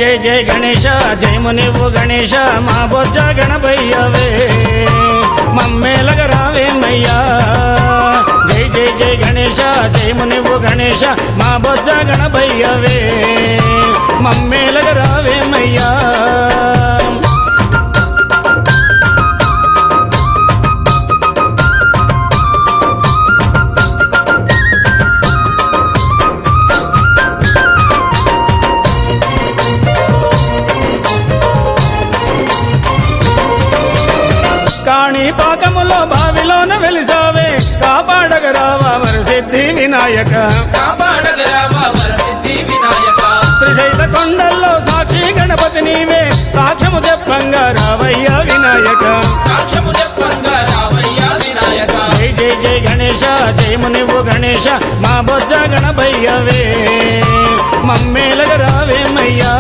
జై జై గణేశ జయము నీవు గణేశ మా బొజ్జ గణపయ్యవే మమ్మేలగ రావేమయ్యా జై జై జై గణేశ జయము నీవు గణేశ మా బొజ్జ గణపయ్యవే మమ్మేలగ రావేమయ్యా కాణి పాకములో బావిలోన వెలిసావే కాపాడగరావా వరసిద్ధి వినాయక కాపాడగరావా వరసిద్ధి వినాయక శ్రీశైల కొండల్లో సాక్షి గణపతి నీవే సాక్ష్యము చెప్పంగా రావయ్య వినాయక సాక్ష్యము చెప్పంగా రావయ్య వినాయక జై జై జై గణేశ జయము నువ్వు గణేశ మా బొజ్జ గణపయ్యవే మమ్మేలగ రావేమయ్యా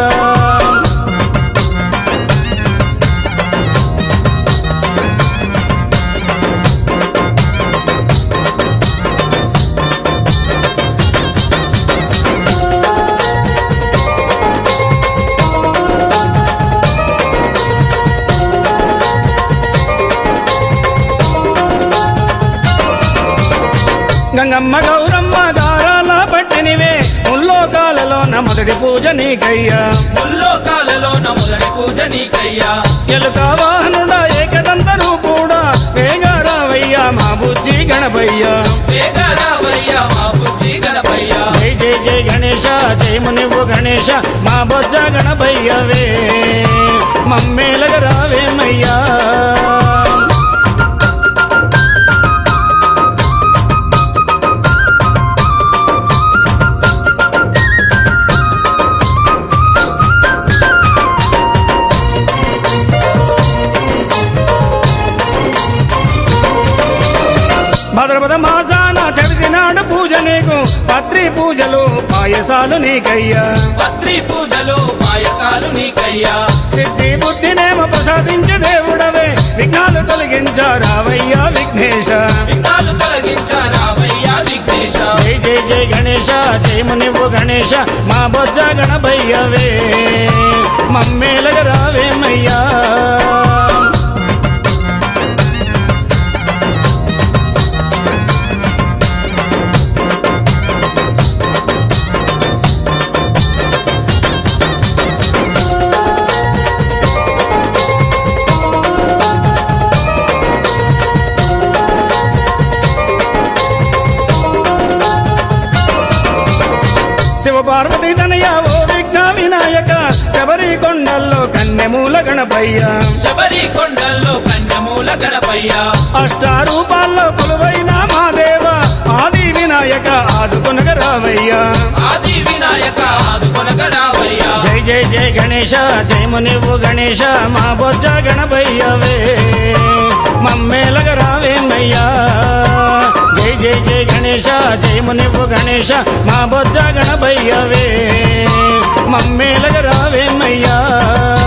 గంగమ్మ గౌరమ్మ దారాల పట్టినివే ముల్లోకాలలో నా మొదటి పూజ నీకయ్యా ముల్లోకాలలో మొదటి పూజ నీకయ్యా ఎలుక వాహనుడా ఏకదంత రూపుడా వేగా రావయ్యా మా బుజ్జి గణపయ్యా వేగ రావయ్య మా బుజ్జి గణపయ్య జై జై జై గణేశ జయము నువ్వు గణేశ మా బొజ్జ గణపయ్యవే మమ్మేలగ రావేమయ్యా భద్రపద మాసాన చవితి నాడు పూజ నీకు పత్రి పూజలు పాయసాలు నీకయ్యా పత్రి పూజలు పాయసాలు నీకయ్యా సిద్ధి బుద్ధినేమ ప్రసాదించే దేవుడవే విఘ్నాలు తొలగించారావయ్యా విఘ్నేశ విఘ్నాలు తొలగించ రావయ్య విఘ్నేశ జై జై జై గణేశ జయము నువ్వు గణేశ మా బొజ్జ గణపయ్యవే మమ్మేలగ రావేమయ్యా శివ పార్వతి తనయ ఓ విఘ్న వినాయక శబరి కొండల్లో కన్నెమూల గణపయ్య శబరి కొండల్లో కన్యమూల గణపయ్య అష్టారూపాల్లో కొలువైన మా దేవ ఆది వినాయక ఆదుకొనగ రావయ్యా ఆది వినాయక ఆదుకొనగ రావయ్య జై జై జై గణేశ జయము నువ్వు గణేశ మా బొజ్జ గణపయ్యవే మమ్మేలగ రావేమయ్యా జై జై జై గణేశ జయము నువ్వు గణేశ మా బొజ్జ గణపయ్యవే మమ్మేలగ రావేమయ్యా